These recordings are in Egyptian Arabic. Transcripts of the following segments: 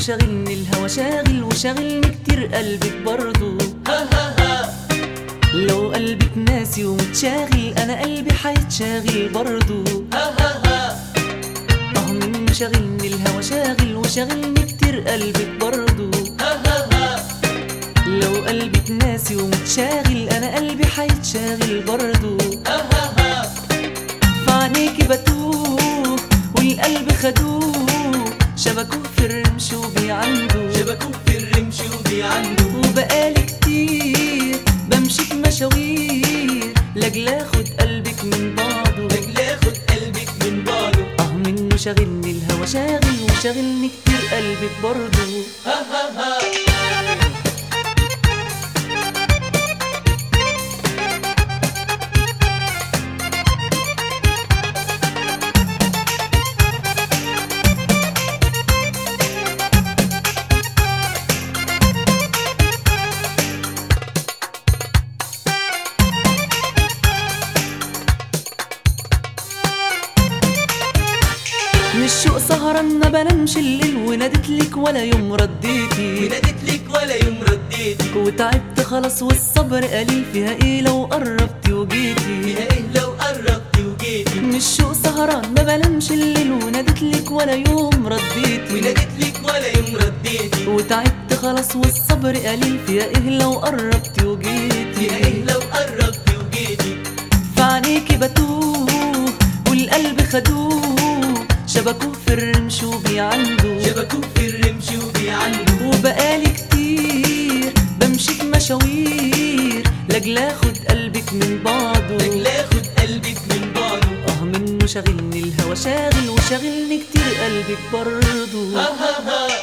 شاغلني الهوى شاغل وشاغلني كتير قلبك برضو لو قلبك ناسي ومتشاغل انا قلبي حيتشاغل برضو اه منه شاغلني الهوى شاغل وشاغلني كتير قلبك برضو لو قلبك ناسي ومتشاغل انا قلبي حيتشاغل برضو فعنيكي بتوه والقلب خدوه شبكوه في الرمش وبيعنده شبكوه في الرمش وبيعنده وبقالي كتير بمشي في مشاوير لاجل اخد قلبك من بعضه لاجل اخد قلبك من بعضه اه منه شاغلني الهوى شاغل وشاغلني كتير قلبك برضه ها ها ها من الشوق سهران ما بنامش الليل ونادت لك ولا يوم رديتي ونادت لك ولا يوم رديتي وتعبت خلاص والصبر قليل فيها ايه لو قربتي وجيتي فيها ايه لو قربتي وجيتي من الشوق سهران ما بنامش الليل ونادت لك ولا يوم رديتي ونادت لك ولا يوم رديتي وتعبت خلاص والصبر قليل فيها ايه لو قربتي وجيتي فيها ايه لو قربتي وجيتي فعنيكي بتوه والقلب خدوه شبكوه في الرمش وبيعنده شبكوه في الرمش وبيعنده وبقالي كتير بمشي في مشاوير لاجل اخد قلبك من بعضه لاجل اخد قلبك من بعضه اه منه شاغلني الهوى شاغل وشاغلني كتير قلبك برضه ها ها ها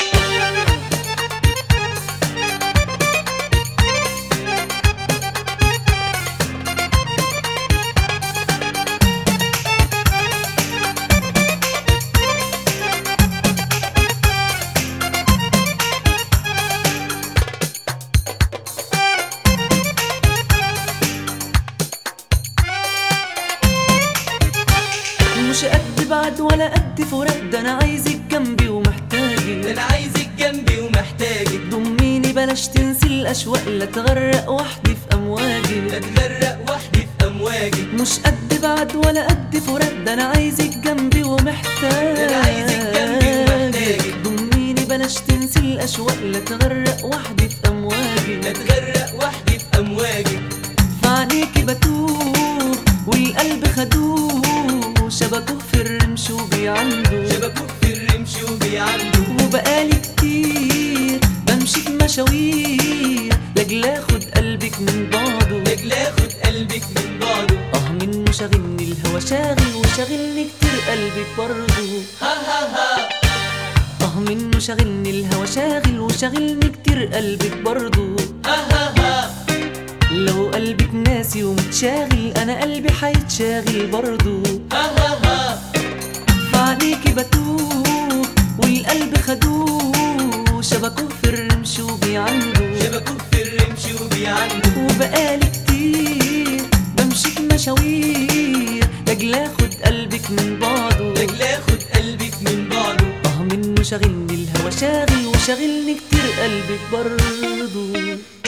مش قد بعد ولا قد فراق ده انا عايزك جنبي ده ومحتاجك انا عايزك جنبي ومحتاجك ضميني بلاش تنسي الاشواق لا تغرق وحدي في لا امواجي تغرق وحدي في امواجك مش قد بعد ولا قد فراق ده انا عايزك جنبي ومحتاجك ده أنا عايزك جنبي ومحتاجك. ضميني بلاش تنسي الاشواق لا تغرق وحدي في امواجي لا تغرق وحدي في امواجك فعنيكي بتوه والقلب خدوه شبكوه في الرمش وبيعنده شبكوه في الرمش وبيعنده وبقالي كتير بمشي في مشاوير لاجل اخد قلبك من بعضه لاجل اخد قلبك من بعضه اه منه شاغلني الهوى شاغل وشاغلني كتير قلبك برضه ها ها ها اه منه شاغلني الهوى شاغل وشاغلني كتير قلبك برضه ها ها ها لو قلبك ناسي ومتشاغل انا قلبي حيتشاغل برضه ها ها ها فعنيكي بتوه والقلب خدوه شبكوه في الرمش وبيعنده شبكوه في الرمش وبيعنده وبقالي كتير بمشي في مشاوير لاجل اخد قلبك من بعضه لاجل اخد قلبك من بعضه اه منه شاغلني الهوى شاغل وشاغلني كتير قلبك برضه